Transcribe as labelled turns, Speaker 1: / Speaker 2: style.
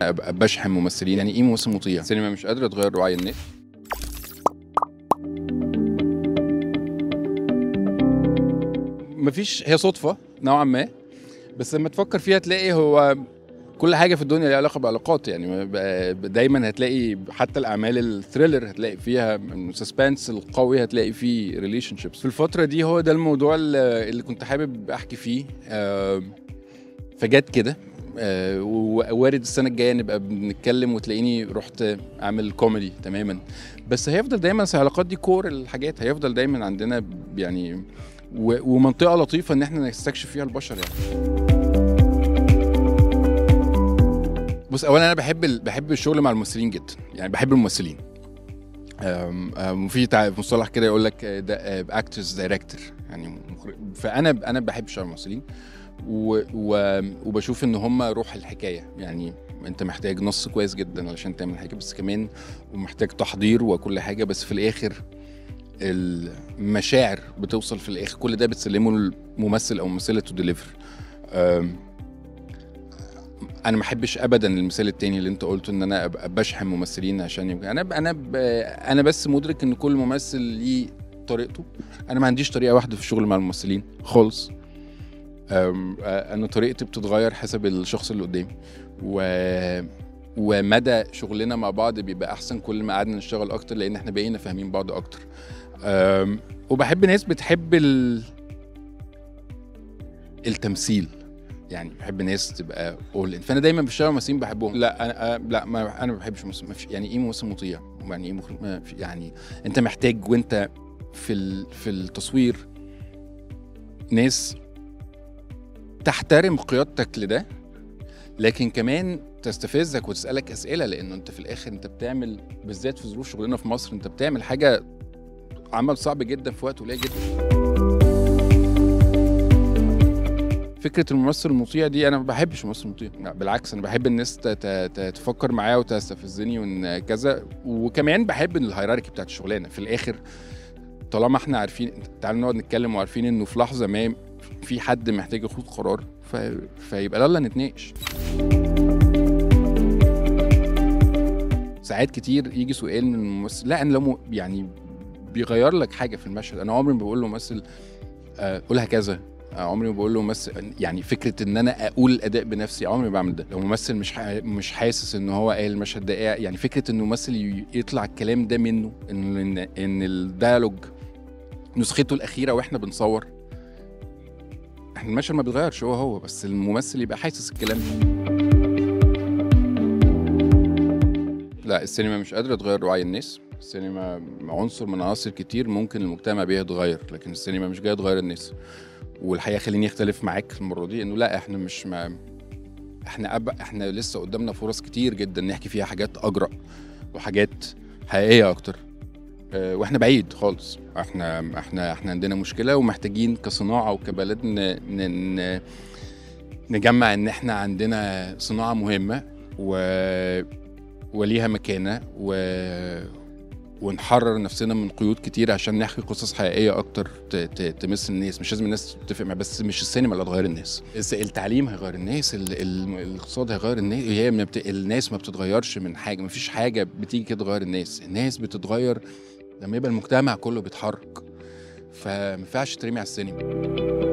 Speaker 1: ابقى بشحن ممثلين يعني ايه ممثل مطيع السينما مش قادره تغير وعي الناس مفيش هي صدفه نوعا ما بس لما تفكر فيها تلاقي هو كل حاجه في الدنيا ليها علاقه بعلاقات يعني ب- دايما هتلاقي حتى الاعمال الثريلر هتلاقي فيها السسبنس القوي هتلاقي فيه ريليشن شيبس في الفتره دي هو ده الموضوع اللي اللي كنت حابب احكي فيه آه، فجت كده آه، ووارد السنه الجايه نبقى بنتكلم وتلاقيني رحت اعمل كوميدي تماما بس هيفضل دايما في العلاقات دي كور الحاجات هيفضل دايما عندنا يعني و- ومنطقه لطيفه ان احنا نستكشف فيها البشر يعني بص اولا انا بحب ال... بحب الشغل مع الممثلين جدا يعني بحب الممثلين أم، أم، وفي تع- مصطلح كده يقول لك ده اكترز دايركتور يعني مخرج فانا انا بحب شغل الممثلين و... و... وبشوف ان هم روح الحكايه يعني انت محتاج نص كويس جدا علشان تعمل حاجه بس كمان ومحتاج تحضير وكل حاجه بس في الاخر المشاعر بتوصل في الاخر كل ده بتسلمه الممثل او الممثله تو ديليفر انا ما احبش ابدا المثال التاني اللي انت قلته ان انا ابقى بشحن ممثلين عشان يبقى انا انا ب... انا بس مدرك ان كل ممثل ليه طريقته انا ما عنديش طريقه واحده في الشغل مع الممثلين خالص أم، آه، انا طريقتي بتتغير حسب الشخص اللي قدامي و ومدى شغلنا مع بعض بيبقى احسن كل ما قعدنا نشتغل اكتر لان احنا بقينا فاهمين بعض اكتر أم، وبحب ناس بتحب ال... التمثيل يعني بحب ناس تبقى اول فانا دايما بشتغل ممثلين بحبهم لا انا أنا- لا ما انا ما بحبش ممثل ما فيش- يعني ايه ممثل مطيع يعني ايه مخرج ما في- يعني انت محتاج وانت في ال... في التصوير ناس تحترم قيادتك لده لكن كمان تستفزك وتسالك اسئله لانه انت في الاخر انت بتعمل بالذات في ظروف شغلنا في مصر انت بتعمل حاجه عمل صعب جدا في وقت قليل جدا فكره الممثل المطيع دي انا ما بحبش الممثل المطيع لا، بالعكس انا بحب الناس ت- ت- ت- تفكر معايا وتستفزني وان كذا وكمان بحب ان الهيراركي بتاعت الشغلانه في الاخر طالما احنا عارفين تعالوا نقعد نتكلم وعارفين انه في لحظه ما في حد محتاج ياخد قرار ف... فيبقى يلا نتناقش ساعات كتير يجي سؤال من الممثل لا انا لو م- يعني بيغير لك حاجه في المشهد انا عمري ما بقول له ممثل آه، قولها كذا آه، عمري ما بقول له ممثل يعني فكره ان انا اقول الاداء بنفسي عمري ما بعمل ده لو ممثل مش ح... مش حاسس ان هو قال المشهد ده إيه، يعني فكره ان الممثل ي- يطلع الكلام ده منه ان ان, إن الديالوج نسخته الاخيره واحنا بنصور احنا المشهد ما بيتغيرش هو هو بس الممثل يبقى حاسس الكلام ده لا السينما مش قادره تغير وعي الناس السينما عنصر من عناصر كتير ممكن المجتمع بيها يتغير لكن السينما مش جايه تغير الناس والحقيقه خليني اختلف معاك المره دي انه لا احنا مش ما احنا أب... احنا لسه قدامنا فرص كتير جدا نحكي فيها حاجات اجرأ وحاجات حقيقيه اكتر آه، واحنا بعيد خالص احنا احنا احنا عندنا مشكله ومحتاجين كصناعه وكبلد ن... ن... ن... نجمع ان احنا عندنا صناعه مهمه و... وليها مكانه و... ونحرر نفسنا من قيود كتير عشان نحكي قصص حقيقيه اكتر ت... ت... تمس الناس مش لازم الناس تتفق معايا بس مش السينما اللي هتغير الناس الس- التعليم هيغير الناس ال... ال... الاقتصاد هيغير الناس هي ما بت... الناس ما بتتغيرش من حاجه ما فيش حاجه بتيجي كده تغير الناس الناس بتتغير لما يبقى المجتمع كله بيتحرك فما ينفعش ترمي على السينما